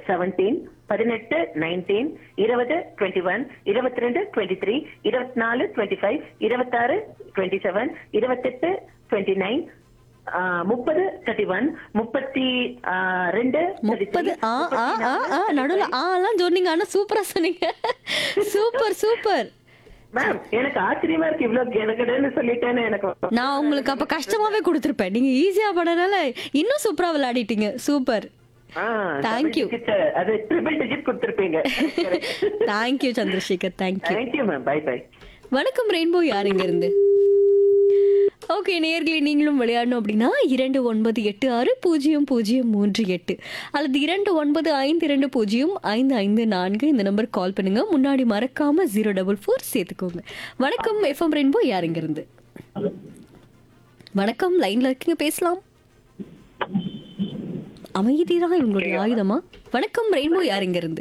Seventeen பதினெட்டு nineteen இருபது twenty one இருபத்தி ரெண்டு டுவெண்ட்டி த்ரீ இருபத்தி நாலு டுவெண்ட்டி ஃபைவ் இருபத்தாறு டுவெண்ட்டி செவன் இருபத்தெட்டு டுவெண்ட்டி நைன் முப்பது தேர்ட்டி ஒன் முப்பத்தி ஆஹ், ரெண்டு முப்பது ஆ ஆ ஆ ஆ நடுவில் ஆலாம் சொன்னீங்க ஆனா சூப்பரா சொன்னீங்க சூப்பர் சூப்பர் மேம் எனக்கு ஆச்சரியமா இருக்கு இவ்வளவு எனக்குன்னு சொல்லிட்டேன்னு எனக்கு நான் உங்களுக்கு அப்ப கஷ்டமாவே கொடுத்துருப்பேன் நீங்க ஈஸியா பண்ணனால இன்னும் சூப்பரா விளையாடிட்டீங்க சூப்பர் Thank you. அது ட்ரிபிள் டிஜிட் கொடுத்துருப்பீங்க thank you Chandrasekhar thank you thank you ma'am bye bye வணக்கம் ரெயின்போ யார் இங்க இருந்து ஓகே நேர்களை நீங்களும் விளையாடணும் அப்படின்னா இரண்டு ஒன்பது எட்டு ஆறு பூஜ்ஜியம் பூஜ்ஜியம் மூன்று எட்டு அல்லது இரண்டு ஒன்பது ஐந்து இரண்டு பூஜ்ஜியம் ஐந்து ஐந்து நான்கு இந்த நம்பர் கால் பண்ணுங்க முன்னாடி மறக்காம ஜீரோ டபுள் ஃபோர் சேர்த்துக்கோங்க வணக்கம் எஃப்எம் ரெயின்போ யார் இங்க இருந்து வணக்கம் லைன்ல இருக்கீங்க பேசலாம் அமைதி தான் இவங்களுடைய ஆயுதமா வணக்கம் ரெயின்போ யார் இங்க இருந்து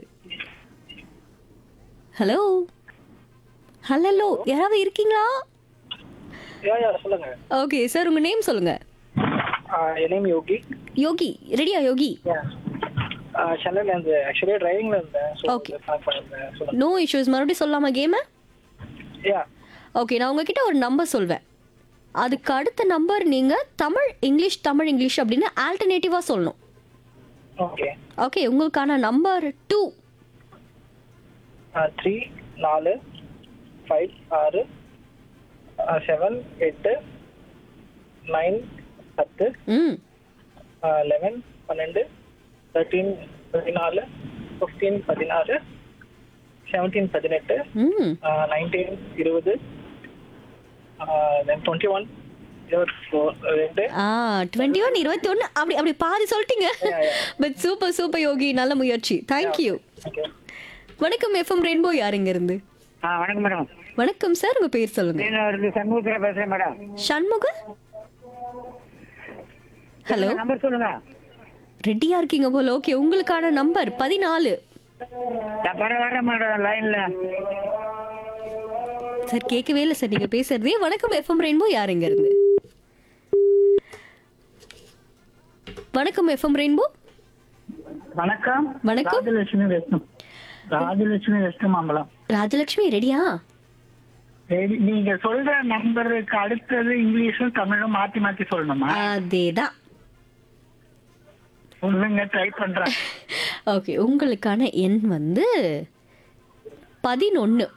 ஹலோ ஹலோ யாராவது இருக்கீங்களா யா யா சொல்லுங்க ஓகே சார் உங்க நேம் சொல்லுங்க என் நேம் யோகி யோகி ரெடியா யோகி சென்னையில இருந்து ஆக்சுவலி டிரைவிங்ல இருந்தேன் ஸோ Okay. கனெக்ட் பண்ணிருந்தேன் சொல்லுங்க நோ இஷ்யூஸ் மறுபடியும் சொல்லாமா கேம யா ஓகே நான் உங்ககிட்ட ஒரு நம்பர் சொல்வேன் அதுக்கு அடுத்த நம்பர் நீங்க தமிழ் இங்கிலீஷ் தமிழ் இங்கிலீஷ் அப்படின்னு ஆல்டர்னேட்டிவா சொல்லணும் ஓகே ஓகே உங்களுக்கான நம்பர் டூ த்ரீ நாலு ஃபைவ் ஆறு செவன் எட்டு நைன் பத்து ம் லெவன் பன்னெண்டு தேர்ட்டீன் பதினாலு ஃபிஃப்டீன் பதினாறு செவன்டீன் பதினெட்டு ம் நைன்டீன் இருபது தென் டுவெண்ட்டி ஒன் இருபத்தி ஃபோர் ரெண்டு ஆ டுவெண்ட்டி ஒன் இருபத்தி ஒன்று அப்படி அப்படி பாதி சொல்லிட்டீங்க பட் சூப்பர் சூப்பர் யோகி நல்ல முயற்சி தேங்க்யூ ஓகே வணக்கம் எஃப்எம் ரெயின்போ யார் இங்க இருந்து ஆ வணக்கம் மேடம் வணக்கம் சார் உங்க பேர் சொல்லுங்க இருந்து சண்முகத்தில் பேசுறேன் மேடம் சண்முக ஹலோ நம்பர் சொல்லுங்க ரெடியா இருக்கீங்க போல ஓகே உங்களுக்கான நம்பர் பதினாலு நான் பர வரேன் மேடம் லைன்ல சார் கேட்கவே இல்லை சார் நீங்க பேசுறதே வணக்கம் எஃப்எம் ரெயின்போ யார் இங்க இருந்து வணக்கம் எஃப்எம் ரெயின்போ வணக்கம் வணக்கம். ராஜலட்சுமி வெஸ்டம் ராஜலட்சுமி வெஸ்ட் மாம்பலம் ராஜலட்சுமி ரெடியா சரி, நீங்க சொல்ற நம்பருக்கு அடுத்தது இங்கிலீஷும் தமிழும் மாத்தி மாத்தி சொல்லணுமா அதேதான் சொல்லுங்க ட்ரை பண்றேன் ஓகே உங்களுக்கான எண் வந்து பதினொன்னு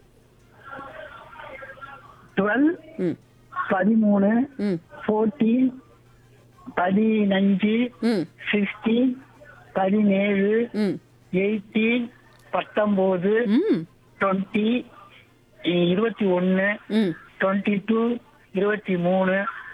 டுவெல் ம் பதிமூணு ம் ஃபோர்டீன் பதினஞ்சு ம் சிக்ஸ்டீன் பதினேழு ம் எயிட்டீன் பத்தொம்போது ம் டுவெண்ட்டி இருபத்தி ஒன்று ம் டுவெண்ட்டி டூ இருபத்தி மூணு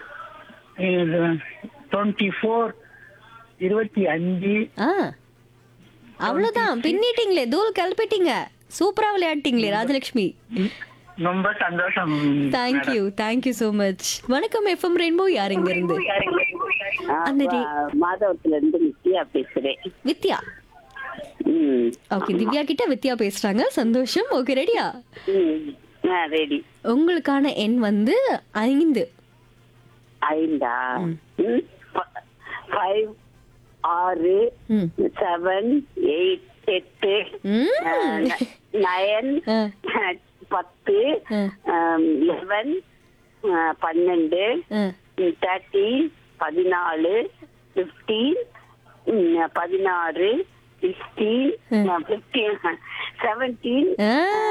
டுவெண்ட்டி ஃபோர் இருபத்தி அஞ்சு ஆ அவ்வளோதான் பின்னிட்டீங்களே தூள் கிளப்பிட்டீங்க சூப்பரா விளையாடிட்டீங்களே ராஜலட்சுமி ரொம்ப சந்தோஷம் தேங்க்யூ தேங்க்யூ ஸோ மச் வணக்கம் எஃப்எம் ரெயின்போ யார் இங்க இருந்து அந்த டி- மாதவத்துல இருந்து நித்யா பேசுறேன் வித்யா ம். ஓகே திவ்யா கிட்ட வித்யா பேசுறாங்க சந்தோஷம் ஓகே ரெடியா ம். ஆ ரெடி உங்களுக்கான எண் வந்து ஐந்து ஐந்தா ம். ஃப- ஃபைவ் ஆறு ம் செவன் எயிட் எட்டு ம். ஆ, ந- நயன் ஆ. பத்து ஆ. லெவன் பன்னெண்டு ஆ. தேர்ட்டீன் பதினாலு பிப்டீன் பதினாறு சிக்ஸ்டீன் பிப்டீன் செவன்டீன் ஆ.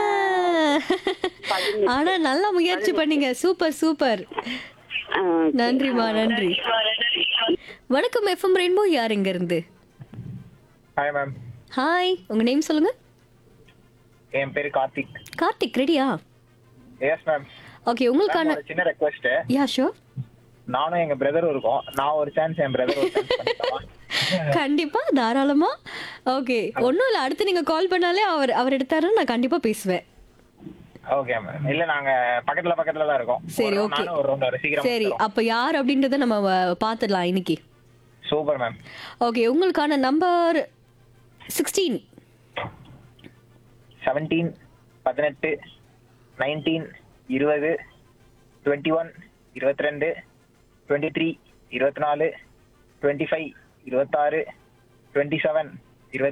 ஆனா நல்லா முயற்சி பண்ணீங்க சூப்பர் சூப்பர் நன்றிமா நன்றி வணக்கம் எஃப்எம் ரெயின்போ யார் இங்க இருந்து ஹாய் மேம் ஹாய் உங்க நேம் சொல்லுங்க என் பேரு கார்த்திக் கார்த்திக் ரெடியா எஸ் மேம் ஓகே உங்களுக்கான ஒரு சின்ன ரெக்வெஸ்ட் யா ஷோர் நானும் எங்க பிரதரும் இருக்கோம் நான் ஒரு சான்ஸ் என் பிரதர் ஒரு சான்ஸ் பண்ணிக்கலாம் கண்டிப்பா தாராளமா ஓகே ஒண்ணும் இல்ல அடுத்து நீங்க கால் பண்ணாலே அவர் அவர் எடுத்தாருன்னா நான் கண்டிப்பா பேசுவேன் ஓகே மேம் இல்ல நாங்க பக்கத்துல பக்கத்துல தான் இருக்கோம் சரி ஒரு ஓகே நானும் ஒரு ரவுண்ட் வர சீக்கிரம் சரி அப்ப யார் அப்படின்றத நம்ம வ- பாத்துடலாம் இன்னைக்கு சூப்பர் மேம் ஓகே உங்களுக்கான நம்பர் சிக்ஸ்டீன் செவன்டீன் பதினெட்டு நைன்டீன் இருபது டுவெண்ட்டி ஒன் இருபத்தி ரெண்டு டுவெண்ட்டி த்ரீ இருபத்தி நாலு டுவெண்ட்டி ஃபைவ் இருபத்தாறு டுவெண்ட்டி செவன்